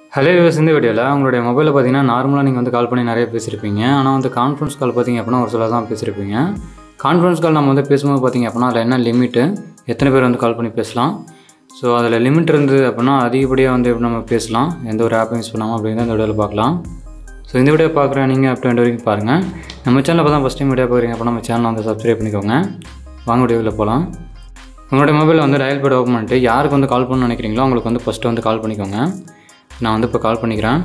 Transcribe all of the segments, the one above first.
hello use இந்த வீடியோவில் உங்களுடைய மொபைலில் பார்த்தீங்கன்னா நார்மலாக நீங்கள் வந்து கால் பண்ணி நிறைய பேசியிருப்பீங்க ஆனால் வந்து கான்ஃபரன்ஸ் கால் பார்த்தீங்க அப்படின்னா ஒரு சில தான் பேசியிருப்பீங்க கான்ஃபரன்ஸ் கால் நம்ம வந்து பேசும்போது பார்த்தீங்க அப்படின்னா அதில் என்ன லிமிட்டு எத்தனை பேர் வந்து கால் பண்ணி பேசலாம் ஸோ அதில் லிமிட் இருந்தது அப்படின்னா அதிகப்படியாக வந்து எப்படி நம்ம பேசலாம் எந்த ஒரு ஆப்பையும் யூஸ் பண்ணாமல் அப்படிங்கிறத இந்த வீடியோவில் பார்க்கலாம் ஸோ இந்த வீடியோ பார்க்குற நீங்கள் அப் டு வரைக்கும் பாருங்கள் நம்ம சேனலில் பார்த்தா ஃபஸ்ட் டைம் வீடியோ பார்க்குறீங்க அப்படின்னா நம்ம சேனலை வந்து சப்ஸ்கிரைப் பண்ணிக்கோங்க வாங்க வீடியோவில் போகலாம் உங்களுடைய மொபைலில் வந்து டயல் பேட் ஓப்பன் பண்ணிட்டு யாருக்கு வந்து கால் பண்ணணும்னு நினைக்கிறீங்களோ அவங்களுக்கு வந்து ஃபஸ்ட்டு வந்து கால் பண்ணிக்கோங்க நான் வந்து இப்போ கால் பண்ணிக்கிறேன்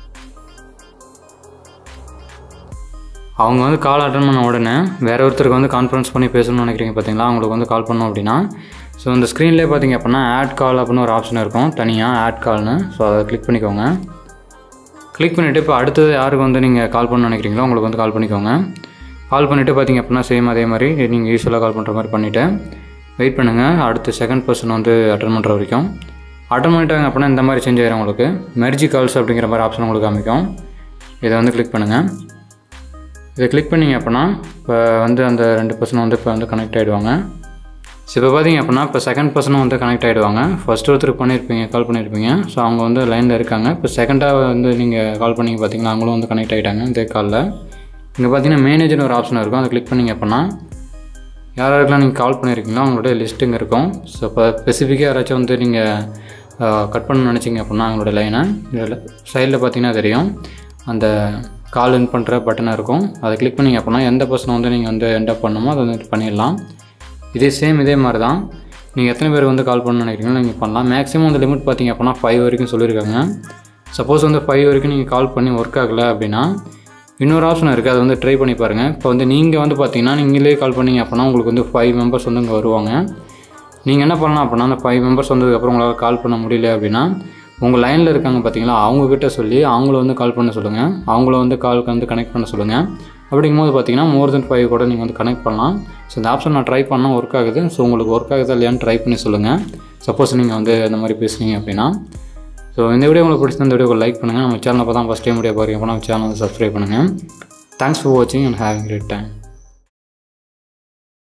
அவங்க வந்து கால் அட்டன் பண்ண உடனே வேற ஒருத்தருக்கு வந்து கான்ஃபரன்ஸ் பண்ணி பேசணும்னு நினைக்கிறீங்க பார்த்தீங்களா அவங்களுக்கு வந்து கால் பண்ணோம் அப்படின்னா ஸோ இந்த ஸ்க்ரீன்லேயே பார்த்தீங்க அப்படின்னா ஆட் கால் அப்படின்னு ஒரு ஆப்ஷன் இருக்கும் தனியாக ஆட் கால்னு ஸோ அதை கிளிக் பண்ணிக்கோங்க கிளிக் பண்ணிவிட்டு இப்போ அடுத்தது யாருக்கு வந்து நீங்கள் கால் பண்ண நினைக்கிறீங்களோ உங்களுக்கு வந்து கால் பண்ணிக்கோங்க கால் பண்ணிவிட்டு பார்த்தீங்க அப்படின்னா சேம் அதே மாதிரி நீங்கள் யூஸ்வலாக கால் பண்ணுற மாதிரி பண்ணிவிட்டு வெயிட் பண்ணுங்கள் அடுத்த செகண்ட் பர்சன் வந்து அட்டன் பண்ணுற வரைக்கும் அட்டன் பண்ணிட்டாங்க அப்படின்னா இந்த மாதிரி சேஞ்ச் ஆயிரும் உங்களுக்கு மெர்ஜி கால்ஸ் அப்படிங்கிற மாதிரி ஆப்ஷன் உங்களுக்கு காமிக்கும் இதை வந்து கிளிக் பண்ணுங்கள் இதை கிளிக் பண்ணிங்க அப்படின்னா இப்போ வந்து அந்த ரெண்டு பர்சன் வந்து இப்போ வந்து கனெக்ட் ஆகிடுவாங்க ஸோ இப்போ பார்த்தீங்க அப்படின்னா இப்போ செகண்ட் பர்சனும் வந்து கனெக்ட் ஆகிடுவாங்க ஃபஸ்ட் ஒருத்தருக்கு பண்ணியிருப்பீங்க கால் பண்ணியிருப்பீங்க ஸோ அவங்க வந்து லைனில் இருக்காங்க இப்போ செகண்டாக வந்து நீங்கள் கால் பண்ணி பார்த்தீங்கன்னா அவங்களும் வந்து கனெக்ட் ஆகிட்டாங்க இதே காலில் இங்கே பார்த்தீங்கன்னா மேனேஜர்னு ஒரு ஆப்ஷன் இருக்கும் அதை கிளிக் பண்ணிங்க அப்படின்னா யார் யாருக்கெல்லாம் நீங்கள் கால் பண்ணியிருக்கீங்களோ அவங்களுடைய லிஸ்ட்டுங்க இருக்கும் ஸோ இப்போ ஸ்பெசிஃபிக்காக யாராச்சும் வந்து நீங்கள் கட் பண்ண நினச்சிங்க அப்படின்னா அவங்களோட லைனை இதில் சைடில் பார்த்தீங்கன்னா தெரியும் அந்த கால் இன் பண்ணுற பட்டனாக இருக்கும் அதை கிளிக் பண்ணிங்க அப்படின்னா எந்த பர்சனை வந்து நீங்கள் வந்து என்டப் பண்ணணுமோ அதை வந்து பண்ணிடலாம் இதே சேம் இதே மாதிரி தான் நீங்கள் எத்தனை பேர் வந்து கால் பண்ண நினைக்கிறீங்களோ நீங்கள் பண்ணலாம் மேக்ஸிமம் அந்த லிமிட் பார்த்தீங்க அப்படின்னா ஃபைவ் வரைக்கும் சொல்லியிருக்காங்க சப்போஸ் வந்து ஃபைவ் வரைக்கும் நீங்கள் கால் பண்ணி ஒர்க் ஆகலை அப்படின்னா இன்னொரு ஆப்ஷன் இருக்குது அதை வந்து ட்ரை பண்ணி பாருங்கள் இப்போ வந்து நீங்கள் வந்து பார்த்தீங்கன்னா நீங்களே கால் பண்ணீங்க அப்படின்னா உங்களுக்கு வந்து ஃபைவ் மெம்பர்ஸ் வந்து இங்கே வருவாங்க நீங்கள் என்ன பண்ணலாம் அப்படின்னா அந்த ஃபைவ் மெம்பர்ஸ் வந்ததுக்கப்புறம் உங்களால் கால் பண்ண முடியல அப்படின்னா உங்கள் லைனில் இருக்காங்க பார்த்தீங்களா அவங்கக்கிட்ட சொல்லி அவங்கள வந்து கால் பண்ண சொல்லுங்கள் அவங்கள வந்து காலுக்கு வந்து கனெக்ட் பண்ண சொல்லுங்கள் அப்படிங்கும்போது பார்த்தீங்கன்னா மோர் தென் ஃபைவ் கூட நீங்கள் வந்து கனெக்ட் பண்ணலாம் ஸோ இந்த ஆப்ஷன் நான் ட்ரை பண்ணால் ஒர்க் ஆகுது ஸோ உங்களுக்கு ஒர்க் ஆகுதா இல்லையான்னு ட்ரை பண்ணி சொல்லுங்கள் சப்போஸ் நீங்கள் வந்து இந்த மாதிரி பேசுனீங்க அப்படின்னா ஸோ இந்த வீடியோ உங்களுக்கு பிடிச்சிருந்த இந்த வீடியோ லைக் பண்ணுங்கள் நம்ம சேனலை பார்த்தா ஃபஸ்ட் டைம் வீடியோ பாருங்க அப்படின்னா நம்ம சேனல் வந்து சப்ஸ்கிரைப் பண்ணுங்கள் தேங்க்ஸ் ஃபார் வாட்சிங் அண்ட் ஹேவிங் கிரேட் டைம்